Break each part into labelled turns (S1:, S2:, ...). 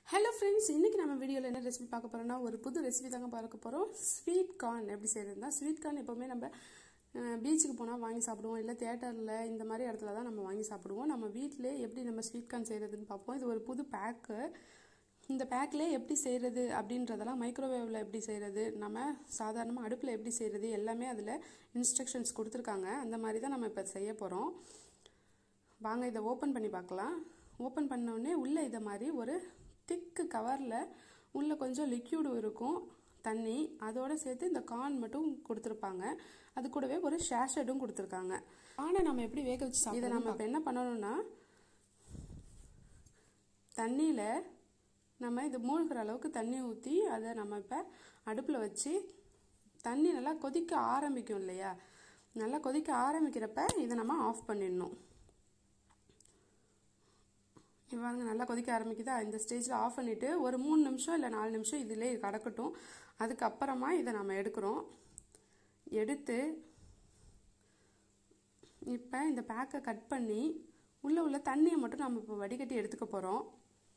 S1: hello friends இன்றைக்கி நம்ம வீடியோவில் என்ன ரெசிபி பார்க்க போகிறோம்னா ஒரு புது ரெசிபி தாங்க பார்க்க போகிறோம் ஸ்வீட் கார்ன் எப்படி செய்கிறதுனா ஸ்வீட் கார்ன் எப்போவுமே நம்ம பீச்சுக்கு போனால் வாங்கி சாப்பிடுவோம் இல்லை தேட்டரில் இந்த மாதிரி இடத்துல தான் நம்ம வாங்கி சாப்பிடுவோம் நம்ம வீட்டிலே எப்படி நம்ம ஸ்வீட் கார்ன் செய்கிறதுன்னு பார்ப்போம் இது ஒரு புது பேக்கு இந்த பேக்கில் எப்படி செய்கிறது அப்படின்றதெல்லாம் மைக்ரோவேவில் எப்படி செய்கிறது நம்ம சாதாரணமாக அடுப்பில் எப்படி செய்கிறது எல்லாமே அதில் இன்ஸ்ட்ரக்ஷன்ஸ் கொடுத்துருக்காங்க அந்த மாதிரி தான் நம்ம இப்போ செய்ய போகிறோம் வாங்க இதை ஓப்பன் பண்ணி பார்க்கலாம் ஓப்பன் பண்ணோடனே உள்ளே இதை மாதிரி ஒரு திக்கு கவரில் உள்ளே கொஞ்சம் லிக்யூடு இருக்கும் தண்ணி அதோடு சேர்த்து இந்த கார்ன் மட்டும் கொடுத்துருப்பாங்க அது கூடவே ஒரு ஷேஷடும் கொடுத்துருக்காங்க ஆனால் நம்ம எப்படி வேக வச்சு இதை நம்ம இப்போ என்ன பண்ணணும்னா தண்ணியில் நம்ம இது மூழ்கிற அளவுக்கு தண்ணி ஊற்றி அதை நம்ம இப்போ அடுப்பில் வச்சு தண்ணி நல்லா கொதிக்க ஆரம்பிக்கும் இல்லையா நல்லா கொதிக்க ஆரம்பிக்கிறப்ப இதை நம்ம ஆஃப் பண்ணிடணும் இவங்க நல்லா கொதிக்க ஆரம்பிக்குதா இந்த ஸ்டேஜில் ஆஃப் பண்ணிவிட்டு ஒரு மூணு நிமிஷம் இல்லை நாலு நிமிஷம் இதிலே கடக்கட்டும் அதுக்கப்புறமா இதை நம்ம எடுக்கிறோம் எடுத்து இப்போ இந்த பேக்கை கட் பண்ணி உள்ளே உள்ள தண்ணியை மட்டும் நம்ம இப்போ வடிகட்டி எடுத்துக்க போகிறோம்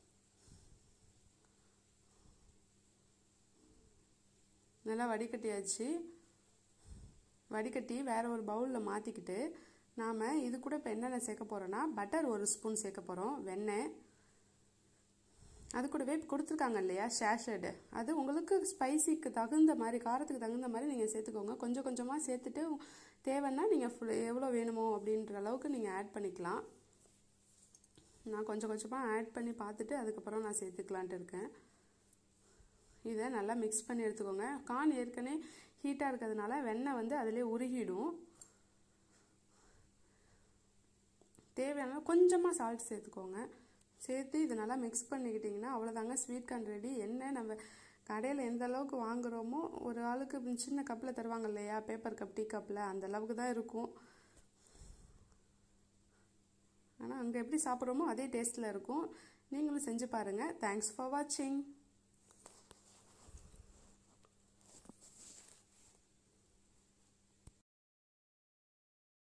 S1: நல்லா வடிகட்டியாச்சு வடிகட்டி வேற ஒரு பவுலில் மாற்றிக்கிட்டு நாம் இது கூட இப்போ என்னென்ன சேர்க்க போகிறோன்னா பட்டர் ஒரு ஸ்பூன் சேர்க்க போகிறோம் வெண்ணெய் அது கூடவே கொடுத்துருக்காங்க இல்லையா ஷேஷடு அது உங்களுக்கு ஸ்பைசிக்கு தகுந்த மாதிரி காரத்துக்கு தகுந்த மாதிரி நீங்கள் சேர்த்துக்கோங்க கொஞ்சம் கொஞ்சமாக சேர்த்துட்டு தேவைன்னா நீங்கள் ஃபுல் எவ்வளோ வேணுமோ அப்படின்ற அளவுக்கு நீங்கள் ஆட் பண்ணிக்கலாம் நான் கொஞ்சம் கொஞ்சமாக ஆட் பண்ணி பார்த்துட்டு அதுக்கப்புறம் நான் சேர்த்துக்கலான்ட்டு இருக்கேன் இதை நல்லா மிக்ஸ் பண்ணி எடுத்துக்கோங்க கான் ஏற்கனவே ஹீட்டாக இருக்கிறதுனால வெண்ணெய் வந்து அதிலே உருகிடும் தேவையான கொஞ்சமாக சால்ட் சேர்த்துக்கோங்க சேர்த்து இது நல்லா மிக்ஸ் பண்ணிக்கிட்டிங்கன்னா அவ்வளோதாங்க ஸ்வீட் கார்ன் ரெடி என்ன நம்ம கடையில் எந்த அளவுக்கு வாங்குகிறோமோ ஒரு ஆளுக்கு சின்ன கப்பில் தருவாங்க இல்லையா பேப்பர் கப் டீ கப்பில் அந்த அளவுக்கு தான் இருக்கும் ஆனால் அங்கே எப்படி சாப்பிட்றோமோ அதே டேஸ்ட்டில் இருக்கும் நீங்களும் செஞ்சு பாருங்கள் தேங்க்ஸ் ஃபார் வாட்சிங்